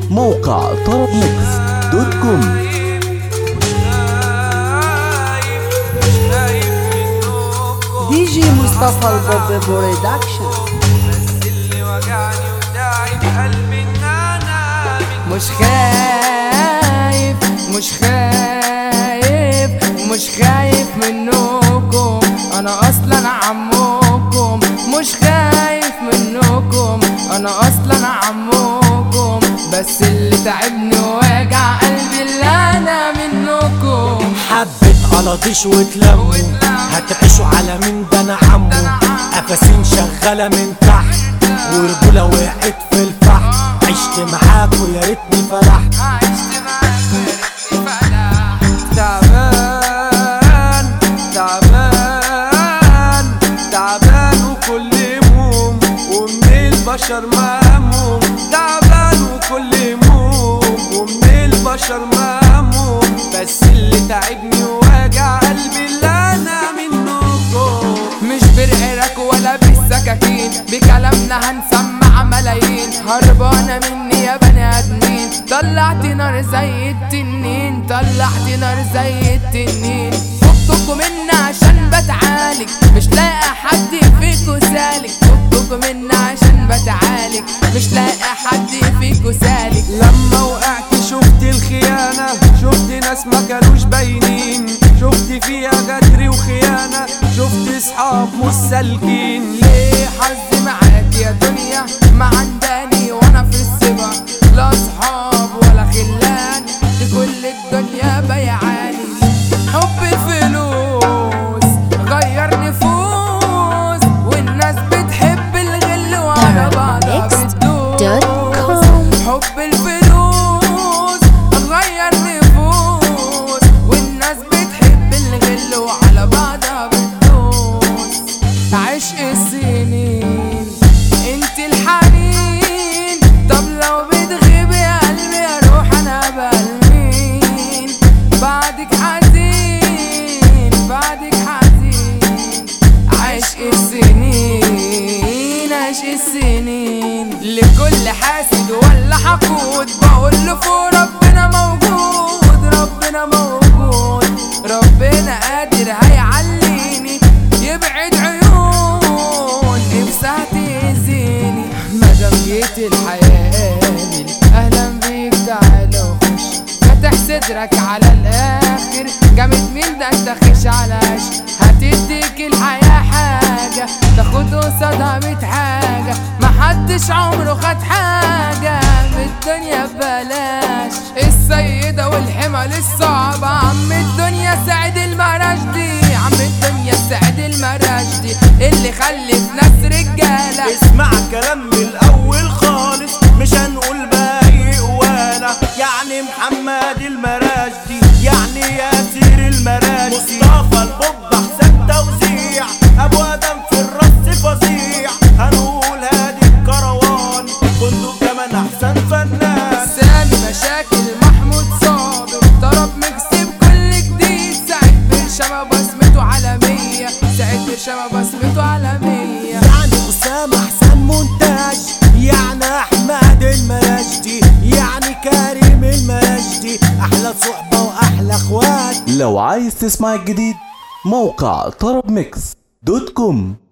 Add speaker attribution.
Speaker 1: موقع طرب ميكس دوت كوم
Speaker 2: دي جي مصطفى البوب برودكشن
Speaker 3: اللي وجعني وداعي بقلبي ان انا من
Speaker 2: مش خايف مش خايف مش خايف منكم انا اصلا عمكم مش خايف منكم انا اصلا عمكم بس اللي تعبني ووجع قلبي اللي انا منكم
Speaker 4: حبة قلاطيش وتلموا هتعيشوا على مين ده انا عمو قفاسين شغالة من تحت ورجولة وقعت في الفحم عشت معاكوا يا ريتني فرحت
Speaker 2: عشت معاك وياريتني فلحت تعبان
Speaker 3: تعبان تعبان وكل هموم ومن البشر مهموم تعبان وكل هموم ومن البشر مهموم بس اللي تعبني ووجع قلبي اللي انا منكم
Speaker 2: مش برقرك ولا بالسكاكين بكلامنا هنسمع ملايين هربانة مني يا بني ادمين طلعت نار زي التنين طلعت نار زي التنين فككوا منا عشان بتعالج مش لاقي حد فيكوا سالك فككوا منا عشان بتعالج مش لاقي حد فيكوا سالك
Speaker 3: لما وقعت شفت الخيانة شفت ناس ما كانوش باينين شفت فيها غدر وخيانة شفت صحاب مش سالكين
Speaker 2: ليه حظي معاك يا دنيا ما عنداني وانا في السبا لا صحاب ولا خلان دي كل الدنيا بيعاني حب الفلوس غير نفوس والناس بتحب الغل وعلى بعضها بتدوس حب الفلوس غير نفوس والناس بتحب الغل وعلى بعضها بتدوس عشق السنين انت الحنين طب لو بتغيب يا قلبي اروح انا بالمين بعدك حزين بعدك حزين عشق السنين عشق السنين لكل حاسد ولا حقود بقول له فوق ربنا موجود ربنا موجود ربنا قادر هيعليني يبعد عيون نفسها تأذيني مادام جيت الحياة آمن أهلا بيك تعالى وخش فاتح صدرك على الآخر جامد مين ده انت خش على عشق هتديك الحياة حاجة تاخد قصادها ميت حاجة محدش عمره خد حاجة بالدنيا ببلاش السيدة والحمل الصعبة عم الدنيا سعد المراشدي عم الدنيا سعد المراشدي اللي خلف ناس رجالة
Speaker 4: اسمع كلام من الاول خالص مش هنقول باقي قوانا يعني محمد المراجدي يعني ياسر المراجدي مصطفى البوب احسن توزيع ابو ادم في الرص فظيع هنقول هادي الكروان فندق كمان احسن فنان
Speaker 2: سامي مشاكل محمود صابر ضرب مكسب كل جديد سعيد برشامة بصمته عالمية سعيد برشامة بصمته عالمية
Speaker 4: يعني أسامة أحسن مونتاج يعني أحمد المراجدي يعني كريم المراجدي أحلى صحبة وأحلى أخوات
Speaker 1: لو عايز تسمع الجديد موقع طرب ميكس دوت كوم